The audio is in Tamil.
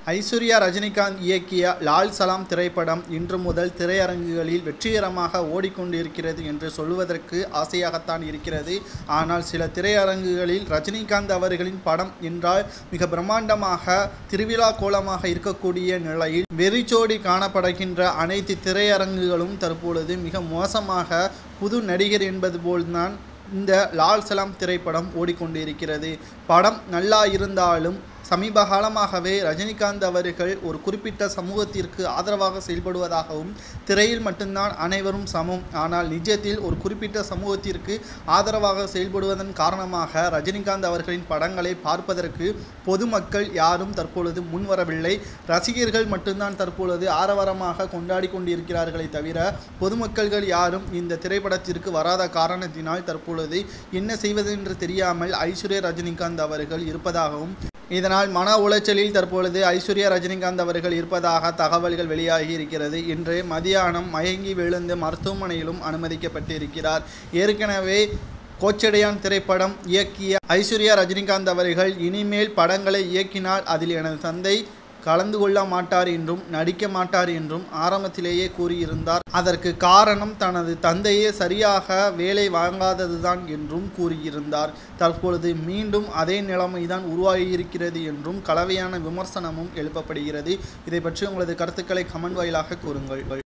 ஐஸ்வர்யா ரஜினிகாந்த் இயக்கிய லால் சலாம் திரைப்படம் இன்று முதல் திரையரங்குகளில் வெற்றிகரமாக ஓடிக்கொண்டிருக்கிறது என்று சொல்வதற்கு ஆசையாகத்தான் இருக்கிறது ஆனால் சில திரையரங்குகளில் ரஜினிகாந்த் அவர்களின் படம் என்றால் மிக பிரம்மாண்டமாக திருவிழா கோலமாக இருக்கக்கூடிய நிலையில் வெறிச்சோடி காணப்படுகின்ற அனைத்து திரையரங்குகளும் தற்பொழுது மிக மோசமாக புது நடிகர் என்பது போல்தான் இந்த லால் சலாம் திரைப்படம் ஓடிக்கொண்டிருக்கிறது படம் நல்லா இருந்தாலும் சமீப காலமாகவே ரஜினிகாந்த் அவர்கள் ஒரு குறிப்பிட்ட சமூகத்திற்கு ஆதரவாக செயல்படுவதாகவும் திரையில் மட்டும்தான் அனைவரும் சமம் ஆனால் நிஜத்தில் ஒரு குறிப்பிட்ட சமூகத்திற்கு ஆதரவாக செயல்படுவதன் காரணமாக ரஜினிகாந்த் அவர்களின் படங்களை பார்ப்பதற்கு பொதுமக்கள் யாரும் தற்பொழுது முன்வரவில்லை ரசிகர்கள் மட்டும்தான் தற்பொழுது ஆரவாரமாக கொண்டாடி கொண்டிருக்கிறார்களே தவிர பொதுமக்கள்கள் யாரும் இந்த திரைப்படத்திற்கு வராத காரணத்தினால் தற்பொழுது என்ன செய்வதென்று தெரியாமல் ஐஸ்வர்யா ரஜினிகாந்த் அவர்கள் இருப்பதாகவும் இதனால் மன உளைச்சலில் தற்பொழுது ஐஸ்வர்யா ரஜினிகாந்த் அவர்கள் இருப்பதாக தகவல்கள் வெளியாகி இருக்கிறது இன்று மதியானம் மயங்கி விழுந்து மருத்துவமனையிலும் அனுமதிக்கப்பட்டிருக்கிறார் ஏற்கனவே கோச்சடையான் திரைப்படம் இயக்கிய ஐஸ்வர்யா ரஜினிகாந்த் அவர்கள் இனிமேல் படங்களை இயக்கினால் அதில் எனது தந்தை கலந்து கொள்ள மாட்டார் என்றும் நடிக்க மாட்டார் என்றும் ஆரம்பத்திலேயே கூறியிருந்தார் அதற்கு காரணம் தனது தந்தையே சரியாக வேலை வாங்காததுதான் என்றும் கூறியிருந்தார் தற்பொழுது மீண்டும் அதே நிலைமைதான் உருவாகியிருக்கிறது என்றும் கலவையான விமர்சனமும் எழுப்பப்படுகிறது இதை பற்றி உங்களது கருத்துக்களை கமெண்ட் வாயிலாக கூறுங்கள்